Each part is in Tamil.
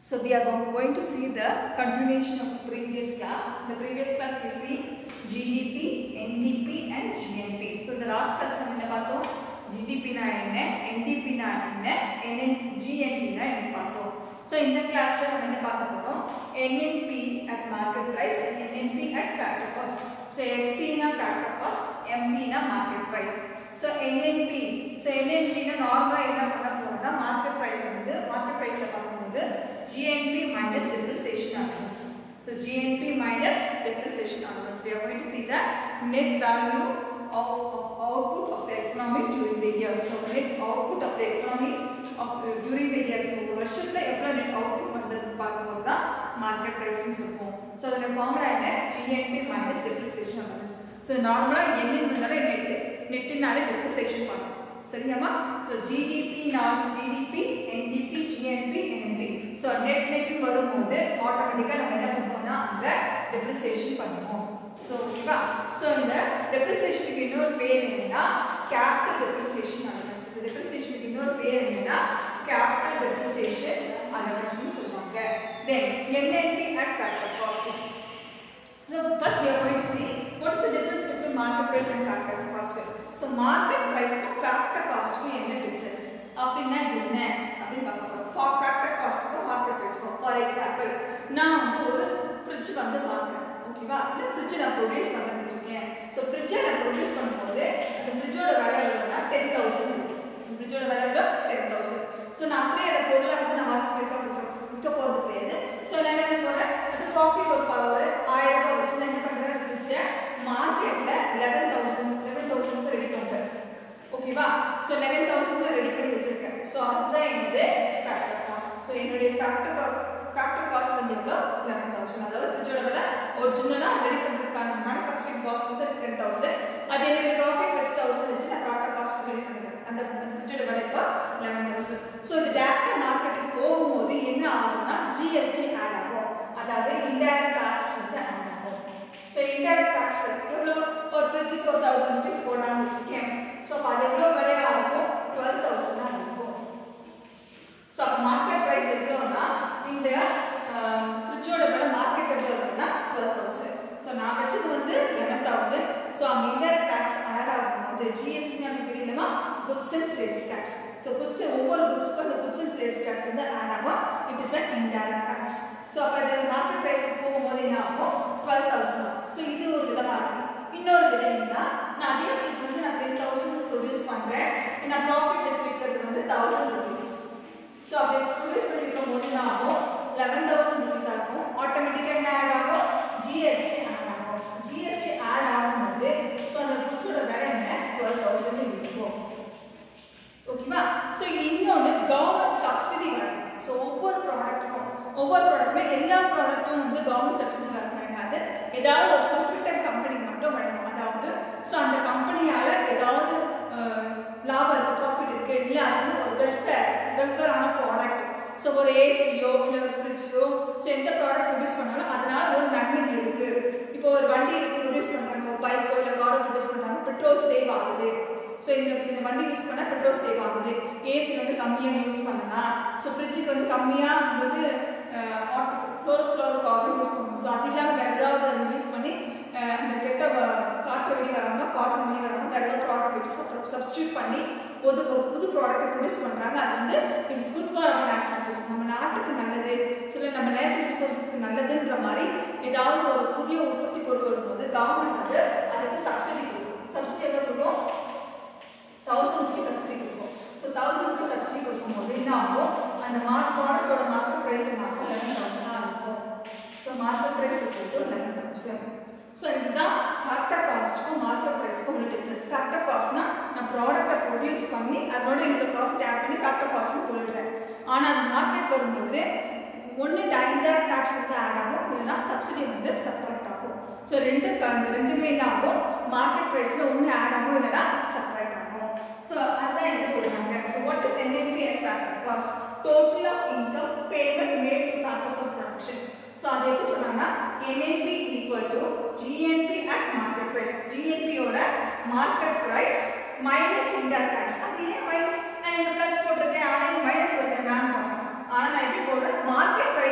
So we are go- going to see the continuation of the previous class. In the previous class we see GDP, NDP and GNP. So the last class நம்ம என்ன பார்த்தோம் GDP னா என்ன NDP னா என்ன NN GNP னா என்ன பார்த்தோம் ஸோ இந்த கிளாஸ்ல நம்ம என்ன பார்க்க போறோம் NNP at market price and NNP at factor cost. So FC னா factor cost, MB னா market price. So NNP so NNP னா நார்மலா என்ன பண்ண போறோம்னா மார்க்கெட் பிரைஸ் வந்து மார்க்கெட் பிரைஸ்ல பார்க்கும்போது GNP minus depreciation allowance. So GNP minus depreciation allowance. We are going to see the net value of, of output of the economy during the year. So net output of the economy of uh, during the year. So வருஷத்துல எவ்வளவு net output வந்ததுன்னு பார்க்கும்போது தான் மார்க்கெட் பிரைஸ்னு சொல்லுவோம் ஸோ அதில் ஃபார்முலா என்ன GNP minus depreciation allowance. So நார்மலாக என்னன்னு வந்தாலும் நெட்டு நெட்டுனாலே டெப்ரிசியேஷன் பண்ணும் சரியாமா ஸோ ஜிடிபி நான் GDP NDP GNP NNP so net net வரும்போது ஆட்டோமேட்டிக்காக நம்ம என்ன பண்ணுவோம்னா அங்கே டெப்ரிசியேஷன் பண்ணுவோம் ஸோ ஓகேவா ஸோ இந்த டெப்ரிசியேஷனுக்கு இன்னொரு பேர் என்னன்னா கேபிட்டல் டெப்ரிசியேஷன் அலவன்ஸ் இந்த டெப்ரிசியேஷனுக்கு இன்னொரு பேர் என்னன்னா கேபிட்டல் டெப்ரிசியேஷன் அலவன்ஸ்னு சொல்லுவாங்க then NNP at factor cost So first we are going to see what is the difference between market price and factor cost. So market price க்கும் factor cost க்கும் என்ன difference? அப்படின்னா என்ன அப்படின்னு பார்க்க போறோம். For factor cost க்கும் market price க்கும் for example நான் வந்து ஒரு fridge வந்து வாங்குறேன் ஓகேவா இல்லை ஃப்ரிட்ஜ் நான் ப்ரொடியூஸ் பண்ணுறேன்னு வச்சுக்கேன் ஸோ ஃப்ரிட்ஜை நான் ப்ரொடியூஸ் பண்ணும்போது அந்த ஃப்ரிட்ஜோட விலை எவ்வளோனா டென் தௌசண்ட் ஃப்ரிட்ஜோட விலை எவ்வளோ டென் தௌசண்ட் ஸோ நான் அப்படியே அந்த பொருளை வந்து நான் மார்க்கெட் விற்க விற்க விற்க போகிறது கிடையாது ஸோ நான் என்ன பண்ண போகிறேன் அது ப்ராஃபிட் ஒரு ப- ஒரு ஆயிரம் ரூபாய் வச்சு நான் என்ன பண்ணுறேன் ஃப்ரிட்ஜை மார்க்கெட்டில் eleven thousand eleven thousand ready பண்ணுறேன் ஓகேவா ஸோ லெவன் தௌசண்ட்ல ரெடி பண்ணி வச்சிருக்கேன் ஸோ அதுதான் என்னது ஃபேக்டர் காஸ்ட் ஸோ என்னுடைய ஃபேக்டர் ஃபேக்டர் காஸ்ட் வந்து எவ்வளோ லெவன் தௌசண்ட் அதாவது ஃப்ரிட்ஜோட விலை ஒரிஜினலாக ரெடி பண்ணுறதுக்கான மேனுஃபேக்சரிங் காஸ்ட் வந்து டென் தௌசண்ட் அது என்னுடைய ப்ராஃபிட் வச்சு தௌசண்ட் வச்சு நான் ஃபேக்டர் காஸ்ட் ரெடி பண்ணிடுறேன் அந்த ஃப்ரிட்ஜோட விலை இப்போ லெவன் தௌசண்ட் ஸோ இது டேரக்டாக மார்க்கெட்டுக்கு போகும்போது என்ன ஆகும்னா ஜிஎஸ்டி ஆட் ஆகும் அதாவது இன்டைரக்ட் டாக்ஸ் வந்து ஆட் ஆகும் ஸோ இன்டைரக்ட் டாக்ஸ் எவ்வளோ ஒரு ஃப்ரிட்ஜுக்கு ஒரு தௌசண்ட் ருபீஸ் போடலாம்னு வச்சுக்கேன் ஸோ அப்போ அது எவ்வளோ விலையாக இருக்கும் டுவெல் தௌசண்டாக இருக்கும் ஸோ அப்போ மார்க்கெட் ப்ரைஸ் எவ்வளோனா இந்த ஃப்ரிட்ஜோட விலை மார்க்கெட் எவ்வளோ இருக்குன்னா டுவெல் தௌசண்ட் ஸோ நான் வச்சது வந்து லெவன் தௌசண்ட் ஸோ அங்கே இன்டைரக்ட் டேக்ஸ் ஆட் ஆகும்போது ஜிஎஸ்டி நமக்கு தெரியணுமா goods and sales tax so goods ஒவ்வொரு குட்ஸ்க்கும் அந்த குட்ஸ் அண்ட் சேல்ஸ் டேக்ஸ் வந்து ஆட் ஆகும் it is an indirect tax so அப்போ இது மார்க்கெட் ப்ரைஸ் போகும்போது என்ன ஆகும் டுவெல் தௌசண்ட் ஸோ இது ஒரு விதமாக இருக்கு இன்னொரு விதம் என்னன்னா நான் அதே ஃப்ரிட்ஜ் வந்து நான் டென் தௌசண்ட் ப்ரொடியூஸ் பண்ணுறேன் நான் ப்ராஃபிட் வச்சு விற்கிறது வந்து தௌசண்ட் ருபீஸ் ஸோ அப்படி ப்ரொடியூஸ் பண்ணி விற்கும் போது என்ன ஆகும் லெவன் தௌசண்ட் ருபீஸ் ஆகும் ஆட்டோமேட்டிக்காக என்ன ஆட் ஆகும் ஜிஎஸ்டி ஆட் ஆகும் ஜிஎஸ்டி ஆட் ஆகும்போது ஸோ அந்த குட்ஸோட விலை என்ன டுவெல் தௌசண்ட் இருக்கும் ஓகேவா ஸோ இன்னொன்று கவர்மெண்ட் சப்சிடி வரும் ஸோ ஒவ்வொரு ப்ராடக்ட்டுக்கும் ஒவ்வொரு ப்ராடக்ட்டுமே எல்லா ப்ராடக்ட்டும் வந்து கவர்மெண்ட் சப்சிடி வழங்காது ஏதாவது ஒரு குறிப்பிட்ட கம்பெனி மட்டும் வழங்கும் அதாவது ஸோ அந்த கம்பெனியால் ஏதாவது அஹ், லாபம் இருக்குது ப்ராஃபிட் இருக்குது இல்லை அது வந்து ஒரு வெல்ஃபேர் வெல்ஃபேரான ப்ராடக்ட் ஸோ ஒரு ஏசியோ இல்லை ஒரு ஃப்ரிட்ஜோ ஸோ எந்த ப்ராடக்ட் ப்ரொடியூஸ் பண்ணாலும் அதனால ஒரு நன்மை இருக்குது இப்போ ஒரு வண்டி ப்ரொடியூஸ் பண்ணுறாங்க ஒரு பைக்கோ இல்லை காரோ ப்ரொடியூஸ் பண்ணுறாங்க பெட்ரோல் சேவ் ஆகுது ஸோ இந்த இந்த வண்டி யூஸ் பண்ணால் பெட்ரோல் சேவ் ஆகுது ஏசி வந்து கம்மியாக யூஸ் பண்ணலாம் ஸோ ஃப்ரிட்ஜுக்கு வந்து கம்மியாக வந்து auto fluoro fluoro carbon use பண்ணணும் ஸோ அது இல்லாமல் வேறு ஏதாவது யூஸ் பண்ணி அஹ், அந்த கெட்ட வ- காற்று வெளியே வராமல் காற்று வெளியே வராமல் வேறு ஏதாவது ப்ராடக்ட் வச்சு சப்ஸ்டியூட் பண்ணி ஒரு ஒரு புது ப்ராடக்ட்டை ப்ரொடியூஸ் பண்ணுறாங்க அது வந்து it's good for our natural resource நம்ம நாட்டுக்கு நல்லது சில நம்ம நேச்சுரல் ரிசோர்ஸஸ்க்கு நல்லதுன்ற மாதிரி ஏதாவது ஒரு புதிய உற்பத்தி பொருள் வரும்போது கவர்மெண்ட் வந்து அதுக்கு சப்சிடி கொடுக்கும் சப்சிடி எவ்வளோ கொடுக்கும் தௌசண்ட் ருபீஸ் சப்சிடி கொடுக்கும் ஸோ தௌசண்ட் ருபீஸ் சப்சிடி கொடுக்கும்போது என்ன ஆகும் அந்த மார்க் ப்ராடக்டோட மார்க்கெட் ப்ரைஸ் என்ன ஆகும் லெவன் தௌசண்டாக இருக்கும் ஸோ மார்க்கெட் ப்ரைஸ் கொடுத்து லெவன் தௌசண்ட் ஸோ இதுதான் ஃபேக்டர் காஸ்ட்டுக்கும் மார்க்கெட் ப்ரைஸ்க்கும் உள்ள டிஃப்ரென்ஸ் ஃபேக்டர் காஸ்ட்னா நான் ப்ராடக்ட்டை ப்ரொடியூஸ் பண்ணி அதோட என்னோட ப்ராஃபிட் ஆட் பண்ணி ஃபேக்டர் காஸ்ட்னு சொல்லிடுறேன் ஆனால் அது மார்க்கெட் வரும்போது ஒன்று இன்டைரக்ட் டேக்ஸ் வந்து ஆட் ஆகும் இல்லைன்னா சப்சிடி வந்து செப்பரேட் ஆகும் ஸோ ரெண்டு க- இந்த ரெண்டுமே என்ன ஆகும் மார்க்கெட் ப்ரைஸில் ஒன்று ஆட் ஆகும் இல்லைன்னா செப்பரேட் ஆகும் ஸோ அதுதான் என்ன சொல்றாங்க so what is NNP and factor cost total of income payment made to factors of production so அது எப்படி சொன்னாங்கன்னா NNP equal to GNP at market price ஜிஎன்பியோட market price minus indirect tax அது ஏன் மைனஸ் நான் இங்கே ப்ளஸ் போட்டிருக்கேன் ஆனால் மைனஸ் வருது மேம் ஆனால் நான் எப்படி போடுறேன் market price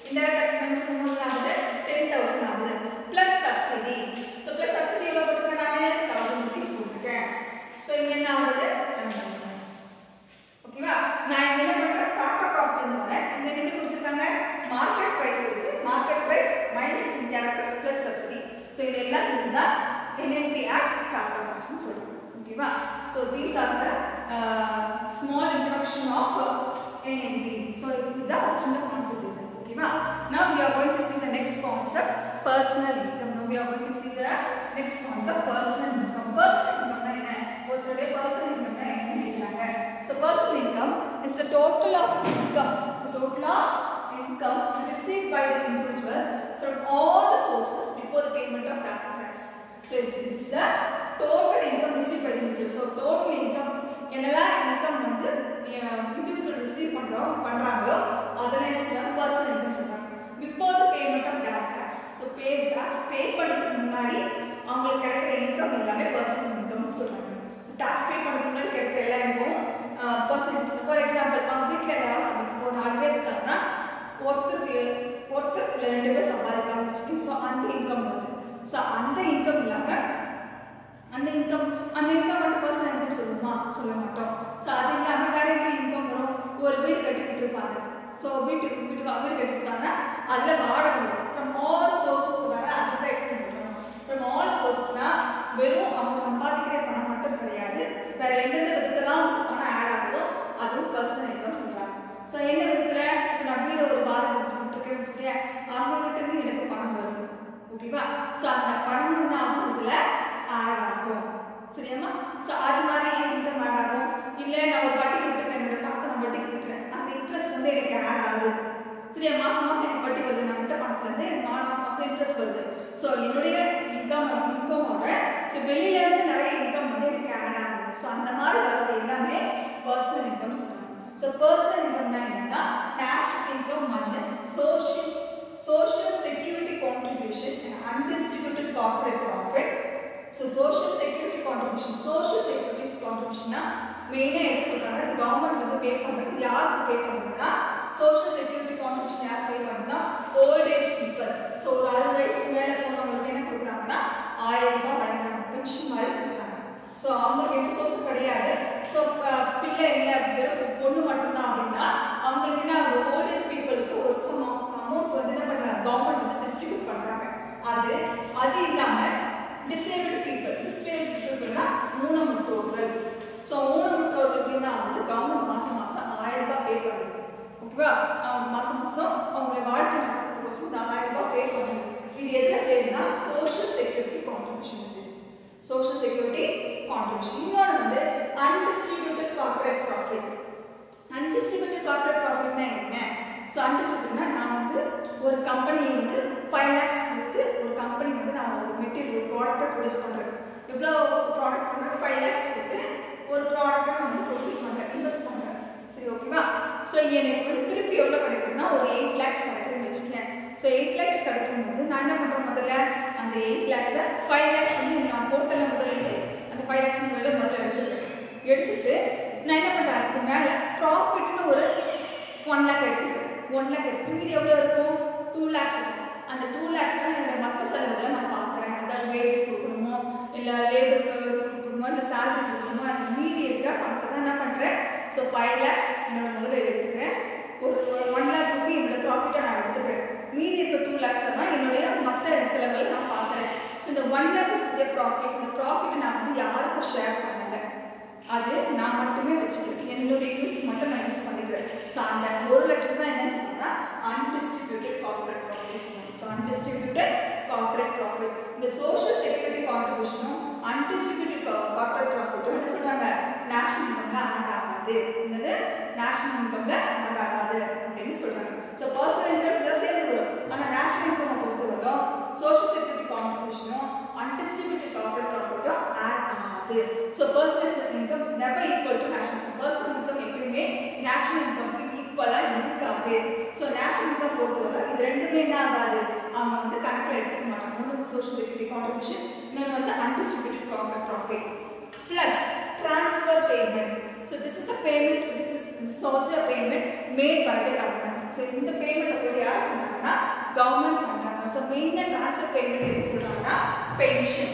indirect tax minus பண்ணும்போது ஆகுது டென் தௌசண்ட் ஆகுது plus subsidy so plus subsidy எவ்வளோ போட்டிருக்கேன் நான் தௌசண்ட் ருபீஸ் போட்டிருக்கேன் ஸோ இங்கே என்ன ஆகுது டென் தௌசண்ட் ஓகேவா நான் இங்க என்ன பண்றேன் ஃபேக்டர் காஸ்ட் வரேன் இந்த என்ன கொடுத்துருக்காங்க மார்க்கெட் பிரைஸ் வச்சு market price minus indirect tax plus subsidy so இது எல்லாம் சேர்ந்து தான் என்என்பி ஆக்ட் ஃபேக்டர் காஸ்ட்னு சொல்லுவோம் ஓகேவா so these are the small introduction of NNP so இதுதான் ஒரு சின்ன கான்செப்ட் இது ஓகேவா now we are going to see the next concept personal income now we are going to see the next concept personal income personal income னா என்ன ஒருத்தருடைய personal income னா என்னன்னு கேக்குறாங்க so personal income is the total of income so total of income received by the individual from all the sources before the payment of capital tax so it is the total income received by the individual so total income என்னெல்லாம் இன்கம் வந்து இண்டிவிஜுவல் ரிசீவ் பண்றோம் பண்றாங்களோ அதெல்லாம் என்ன சொல்றாங்க பர்சனல் இன்கம் சொல்றாங்க before the payment of direct tax so pay tax pay பண்ணுறதுக்கு முன்னாடி அவங்களுக்கு கிடைக்கிற இன்கம் எல்லாமே பர்சனல் இன்கம்னு சொல்றாங்க டாக்ஸ் பே பண்ணுறதுக்கு முன்னாடி கிடைக்கிற எல்லா income personal income for example அவங்க வீட்டில் யாராவது இப்போ நாலு பேர் இருக்காங்கன்னா ஒருத்தருக்கு ஒருத்தர் இல்லை ரெண்டு பேர் சம்பாதிக்கலாம் வச்சுக்கோங்க ஸோ அந்த இன்கம் வருது ஸோ அந்த இன்கம் இல்லாமல் அந்த இன்கம் அந்த இன்கம் வந்து பர்சனல் இன்கம் சொல்லுமா சொல்ல மாட்டோம் ஸோ அது இல்லாமல் வேற எப்படி இன்கம் வரும் ஒரு வீடு கட்டிக்கிட்டு இருப்பாங்க ஸோ வீட்டுக்கு வீட்டுக்கு வீடு கட்டிக்கிட்டாங்கன்னா அதில் வாடகை வரும் ஃப்ரம் ஆல் சோர்சஸ் வர அதுக்கு தான் எக்ஸ்பிளைன் சொல்லணும் ஃப்ரம் ஆல் சோர்சஸ்னா வெறும் அவங்க சம்பாதிக்கிற பணம் மட்டும் கிடையாது வேற எந்தெந்த விதத்தெல்லாம் பணம் ஆட் ஆகுதோ அதுவும் பர்சனல் இன்கம் சொல்கிறாங்க ஸோ என்ன விதத்தில் இப்போ நான் வீடு ஒரு வாடகை விட்டுருக்கேன்னு வச்சுக்கேன் அவங்க கிட்ட இருந்து எனக்கு பணம் வருது ஓகேவா ஸோ அந்த பணம் என்ன ஆகும் இதில் ஆட் ஆகும் சரியாம்மா ஸோ அது மாதிரி இன்கம் ஆட் ஆகும் இல்லை நான் ஒரு வட்டி விட்டுருக்கேன் என்னோட பணத்தை நான் வட்டி விட்டுறேன் அந்த இன்ட்ரெஸ்ட் வந்து எனக்கு ஆட் ஆகுது சரியா மாதம் மாதம் எனக்கு வட்டி வருது நான் விட்ட பணத்துலேருந்து எனக்கு மாதம் மாதம் இன்ட்ரெஸ்ட் வருது ஸோ என்னுடைய இன்கம் இன்கமோட ஸோ வெளியிலேருந்து நிறைய இன்கம் வந்து எனக்கு ஆட் ஆகுது ஸோ அந்த மாதிரி வரது எல்லாமே பர்சனல் இன்கம் சொல்லுவாங்க ஸோ பர்சனல் இன்கம்னா என்னன்னா national income minus social social security contribution and undistributed corporate profit so social security contribution social security கான்ட்ரிபியூஷனா மெயினாக எது சொல்கிறாங்க கவர்மெண்ட் வந்து பே பண்ணுறது யாருக்கு பே பண்ணுறதுன்னா சோஷியல் செக்யூரிட்டி கான்ட்ரிபியூஷன் யார் பே பண்ணுறதுனா ஓல்ட் ஏஜ் பீப்புள் ஸோ ஒரு அறுபது வயசுக்கு மேலே போனவங்களுக்கு என்ன கொடுக்குறாங்கன்னா ஆயிரம் ரூபாய் வழங்குறாங்க பென்ஷன் மாதிரி கொடுக்குறாங்க ஸோ அவங்களுக்கு எந்த சோர்ஸும் கிடையாது ஸோ பிள்ளை இல்லை வெறும் பொண்ணு மட்டும்தான் அப்படின்னா அவங்களுக்கு என்ன ஆகுது ஓல்ட் ஏஜ் பீப்புளுக்கு ஒரு சம் அமௌண்ட் வந்து என்ன பண்ணுறாங்க கவர்மெண்ட் வந்து டிஸ்ட்ரிபியூட் பண்ணுறாங்க அது அது இல்லாமல் டிசேபிள் பீப்புள் டிசேபிள் பீப்புள்னா ஊனமுற்றோர்கள் ஸோ ஊனமுற்றோர்களுக்கு என்ன ஆகுது கவர்மெண்ட் மாதம் மாதம் ஆயிரம் ரூபாய் பே பண்ணுது ஓகேவா அவங்க மாதம் மாதம் அவங்களுடைய வாழ்க்கை நடத்துறதுக்கோசம் இந்த ஆயிரம் ரூபாய் பே பண்ணுது இது எதில் சேருதுன்னா சோஷியல் செக்யூரிட்டி கான்ட்ரிபியூஷன் சேரும் சோஷியல் செக்யூரிட்டி கான்ட்ரிபியூஷன் இன்னொன்று வந்து undistributed corporate profit undistributed corporate ப்ராஃபிட்னா என்ன ஸோ அன்டிஸ்ட்ரிபியூட்னா நான் வந்து ஒரு கம்பெனி வந்து ஃபைவ் லேக்ஸ் கொடுத்து ஒரு கம்பெனி வந்து நான் ஒரு மெட்டீரியல் ப்ராடக்ட்டை ப்ரொடியூஸ் பண்ணுறேன் எவ்வளோ ப்ராடக்ட் பண்ணுறேன் ஃபைவ் லேக்ஸ் கொடுத்து ஒரு ப்ராடக்ட்டை நான் வந்து ப்ரொடியூஸ் பண்ணுறேன் இன்வெஸ்ட் பண்ணுறேன் சரி ஓகேவா ஸோ எனக்கு வந்து திருப்பி எவ்வளோ கிடைக்குதுன்னா ஒரு எயிட் லேக்ஸ் கிடைக்குதுன்னு வச்சுக்கேன் ஸோ எயிட் லேக்ஸ் கிடைக்கும் போது நான் என்ன பண்ணுறேன் முதல்ல அந்த எயிட் லேக்ஸை ஃபைவ் லேக்ஸ் வந்து நான் போட்டல முதலீடு அந்த ஃபைவ் லேக்ஸ் முதல்ல முதல்ல எடுத்துக்கிறேன் எடுத்துட்டு நான் என்ன பண்ணுறேன் அதுக்கு மேலே ப்ராஃபிட்னு ஒரு ஒன் லேக் எடுத்துக்கிறேன் ஒன் லேக் எடுத்து மீதி எவ்வளோ இருக்கும் டூ லேக்ஸ் இருக்கும் அந்த டூ லேக்ஸ் தான் என்னோட மற்ற செலவுகளை நான் பார்க்குறேன் அதாவது வேஜஸ் கொடுக்கணுமோ இல்லை லேபருக்கு கொடுக்கணுமோ இல்லை சேலரி கொடுக்கணுமோ அந்த மீதி இருக்க பணத்தை தான் என்ன பண்ணுறேன் ஸோ ஃபைவ் லேக்ஸ் என்னோட முதல்ல எடுத்துக்கிறேன் ஒரு ஒன் லேக் ருபி என்னோட ப்ராஃபிட்டை நான் எடுத்துக்கிறேன் மீதி இருக்க டூ லேக்ஸ் தான் என்னுடைய மற்ற செலவுகளை நான் பார்க்குறேன் ஸோ இந்த ஒன் லேக் ப்ராஃபிட் இந்த ப்ராஃபிட்டை நான் வந்து யாருக்கும் ஷேர் பண்ணலை அது நான் மட்டுமே வச்சுக்கிறேன் என்னுடைய யூஸ் மட்டும் நான் யூஸ் பண்ணிக்கிறேன் ஸோ அந்த ஒரு லட்சம் தான் என்ன சொல்லுங்கன்னா அன்டிஸ்ட்ரிபியூட்டட் கார்பரேட் ப்ராஃபிட் சொல்லுவாங்க ஸோ அன்டிஸ்ட்ரிபியூட்டட் கார்பரேட் ப்ராஃபிட் இந்த சோஷியல் செக்யூரிட்டி கான்ட்ரிபியூஷனும் அன்டிஸ்ட்ரிபியூட்டட் கார்பரேட் ப்ராஃபிட்டும் என்ன சொல்கிறாங்க நேஷனல் இன்கம்ல ஆட் ஆகாது என்னது நேஷனல் இன்கம்ல ஆட் ஆகாது அப்படின்னு சொல்கிறாங்க ஸோ பர்சனல் இன்கம் தான் சேர்ந்து வரும் ஆனால் நேஷனல் இன்கம் பொறுத்த வரும் சோஷியல் செக்யூரிட்டி கான்ட்ரிபியூஷனும் அன்டிஸ்ட்ரிபியூட்டட் கார்பரேட் ப்ராஃபிட்டும் ஆட் ஆகாது so personal income is never equal to national income personal income எப்பயுமே நேஷனல் இன்கம்க்கு ஈக்குவலாக இருக்காது ஸோ நேஷனல் இன்கம் பொறுத்தவரை இது ரெண்டுமே என்ன ஆகாது அவங்க வந்து கணக்கில் எடுத்துக்க மாட்டாங்க ஒன்று வந்து சோஷியல் செக்யூரிட்டி கான்ட்ரிபியூஷன் இன்னொன்று வந்து undistributed corporate profit plus transfer payment so this is a payment this is this is also a payment made by the government ஸோ இந்த பேமெண்ட் போய் யார் பண்ணாங்கன்னா கவர்மெண்ட் பண்றாங்க ஸோ மெயினாக ட்ரான்ஸ்ஃபர் பேமெண்ட் எது சொல்றாங்கன்னா பென்ஷன்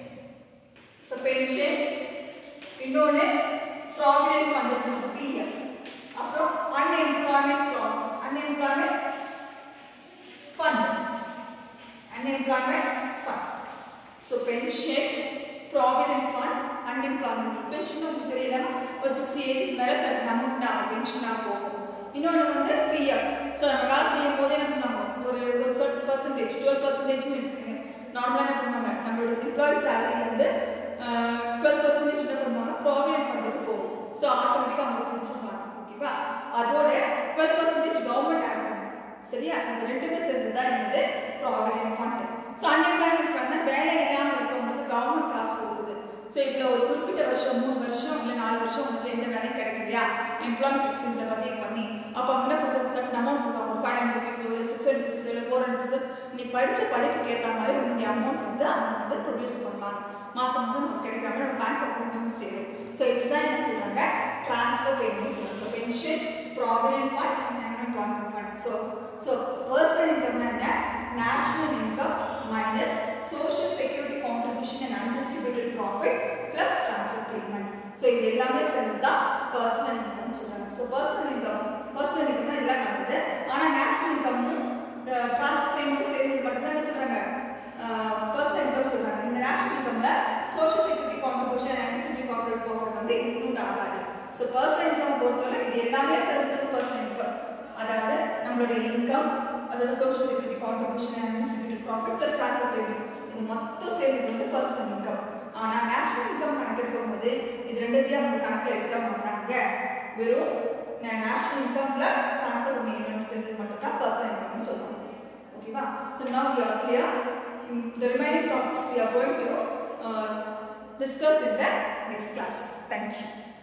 ஸோ பென்ஷன் இன்னொன்று ப்ராவிடென்ட் ஃபண்ட் வச்சுருக்கோம் பிஎஃப் அப்புறம் unemployment unemployment fund unemployment fund so pension provident fund unemployment pension உங்களுக்கு தெரியல ஒரு சிக்ஸ்டி ஏஜுக்கு மேலே சர்டன் அமௌண்ட் ஆகும் பென்ஷனாக போகும் இன்னொன்று வந்து பிஎஃப் ஸோ நம்ம வேலை செய்யும் போதே என்ன பண்ணுவாங்க ஒரு ஒரு சர்டன் பர்சன்டேஜ் டுவெல் பர்சன்டேஜ் நார்மலாக என்ன பண்ணுவாங்க நம்மளோட எம்ப்ளாயி சேலரி வந்து டுவெல் பர்சன்டேஜ் என்ன பண்ணுவாங்க ப்ராவிடென்ட் ஃபண்டுக்கு போகும் ஸோ ஆட்டோமேட்டிக்காக அவங்க பிடிச்சிருப்பாங்க ஓகேவா அதோட டுவெல் பர்சன்டேஜ் கவர்மெண்ட் ஆட் பண்ணும் சரியா ஸோ இந்த ரெண்டுமே சேர்ந்து தான் என்னது ப்ராவிடென்ட் ஃபண்ட் ஸோ அன்எம்ப்ளாய்மெண்ட் ஃபண்ட்னா வேலை இல்லாமல் இருக்கவங்களுக்கு கவர்மெண்ட் காசு கொடுக்குது ஸோ இதில் ஒரு குறிப்பிட்ட வருஷம் மூணு வருஷம் இல்லை நாலு வருஷம் உங்களுக்கு எந்த வேலையும் கிடைக்கலையா எம்ப்ளாய்மெண்ட் எக்ஸ்சேஞ்சில் பதிவு பண்ணி அப்போ அவங்க என்ன பண்ணுறது சார் அமௌண்ட் கொடுப்பாங்க ஒரு ஃபைவ் ஹண்ட்ரட் ருபீஸோ இல்லை சிக்ஸ் ஹண்ட்ரட் ருபீஸோ இல்லை ஃபோர் ஹண்ட்ரட் ருபீஸோ நீ படித்த படிப்புக்கு ஏற்ற மாதிரி உன்னுடைய அமௌண்ட் வந்து அவங்க வந்து ப்ரொடியூஸ் பண்ணுவாங்க மாதம் மாதம் நமக்கு கிடைக்காம நம்ம பேங்க் அக்கௌண்ட் வந்து சேரும் ஸோ இதுதான் என்ன சொல்கிறாங்க ட்ரான்ஸ்ஃபர் பேமெண்ட் சொல்லுவாங்க so pension provident fund and unemployment fund so so personal இன்கம்னா என்ன national income minus social security contribution and undistributed profit plus transfer payment so இது எல்லாமே சேர்ந்து தான் பர்சனல் இன்கம் சொல்கிறாங்க so personal income personal income இதெல்லாம் கலந்தது ஆனால் நேஷனல் இன்கமும் ட்ரான்ஸ்ஃபர் பேமெண்ட் சேர்ந்து மட்டும்தான் என்ன சொல்கிறாங்க பர்சனல் இன்கம் சொல்கிறாங்க இந்த நேஷனல் இன்கம்ல social security contribution and distribute corporate profit வந்து இன்க்ளூட் ஆகாது ஸோ பர்சனல் இன்கம் பொறுத்தவரை இது எல்லாமே சேர்ந்து பர்சனல் இன்கம் அதாவது நம்மளுடைய இன்கம் அதோட social security contribution and distribute profit plus transfer payment இது மொத்தம் சேர்ந்து வந்து பர்சனல் இன்கம் ஆனால் நேஷனல் இன்கம் கணக்கெடுக்கும் போது இது ரெண்டுத்தையும் அவங்க கணக்கில் எடுக்க மாட்டாங்க வெறும் national income plus transfer payment சேர்ந்து மட்டும் தான் பர்சனல் இன்கம்னு சொல்லுவாங்க ஓகேவா so now you are clear the remaining topics we are going to uh, discuss in the next class. Thank you.